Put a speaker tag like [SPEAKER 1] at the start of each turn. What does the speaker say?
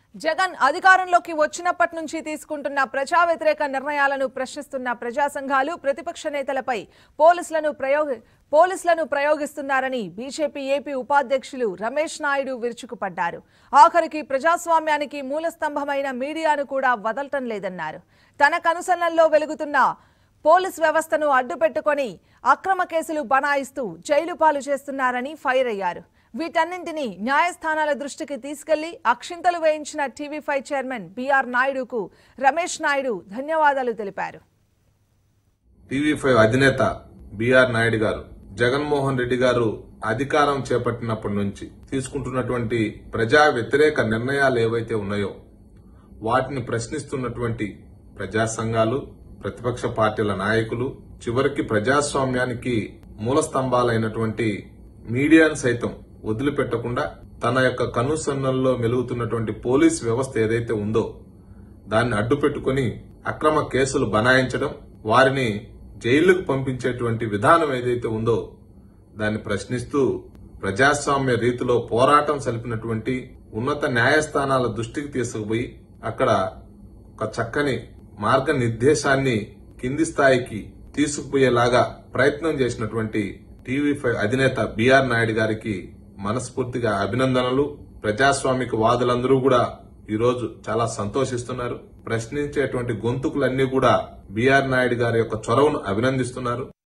[SPEAKER 1] జగన్ అధికారంలోకి వచ్చినప్పటి నుంచి తీసుకుంటున్న ప్రజా వ్యతిరేక నిర్ణయాలను ప్రశ్నిస్తున్న ప్రజా సంఘాలు ప్రతిపక్ష నేతలపై పోలీసులను ప్రయోగ పోలీసులను ప్రయోగిస్తున్నారని బీజేపీ ఏపీ ఉపాధ్యక్షులు రమేష్ నాయుడు విరుచుకుపడ్డారు ఆఖరికి ప్రజాస్వామ్యానికి మూలస్తంభమైన మీడియాను కూడా వదలటం లేదన్నారు తన కనుసన్నల్లో వెలుగుతున్న పోలీస్ వ్యవస్థను అడ్డుపెట్టుకొని అక్రమ కేసులు బనాయిస్తూ జైలు పాలు చేస్తున్నారని ఫైర్ అయ్యారు వీటన్నింటినీ న్యాయస్థానాల దృష్టికి తీసుకెళ్లి అక్షింతలు వేయించిన టీవీ ఫైవ్ చైర్మన్ బీఆర్ నాయుడుకు రమేష్ నాయుడు ధన్యవాదాలు తెలిపారు
[SPEAKER 2] టీవీ ఫైవ్ అధినేత బిఆర్ నాయుడు గారు జగన్మోహన్ రెడ్డి గారు అధికారం చేపట్టినప్పటి నుంచి తీసుకుంటున్నటువంటి ప్రజా వ్యతిరేక నిర్ణయాలు ఏవైతే ఉన్నాయో వాటిని ప్రశ్నిస్తున్నటువంటి ప్రజా సంఘాలు ప్రతిపక్ష పార్టీల నాయకులు చివరికి ప్రజాస్వామ్యానికి మూల స్తంభాలైనటువంటి మీడియాను సైతం వదిలిపెట్టకుండా తన యొక్క కనుసన్నల్లో మెలుగుతున్నటువంటి పోలీస్ వ్యవస్థ ఏదైతే ఉందో దాన్ని అడ్డుపెట్టుకుని అక్రమ కేసులు బనాయించడం వారిని జైలుకు పంపించేటువంటి విధానం ఏదైతే ఉందో దాన్ని ప్రశ్నిస్తూ ప్రజాస్వామ్య రీతిలో పోరాటం సలిపినటువంటి ఉన్నత న్యాయస్థానాల దృష్టికి తీసుకుపోయి అక్కడ ఒక చక్కని మార్గనిర్దేశాన్ని కింది స్థాయికి తీసుకుపోయేలాగా ప్రయత్నం చేసినటువంటి టీవీ ఫైవ్ అధినేత బిఆర్ నాయుడు గారికి మనస్ఫూర్తిగా అభినందనలు ప్రజాస్వామిక వాదులందరూ కూడా ఈ రోజు చాలా సంతోషిస్తున్నారు ప్రశ్నించేటువంటి గొంతుకులన్నీ కూడా బిఆర్ నాయుడు గారి యొక్క చొరవను అభినందిస్తున్నారు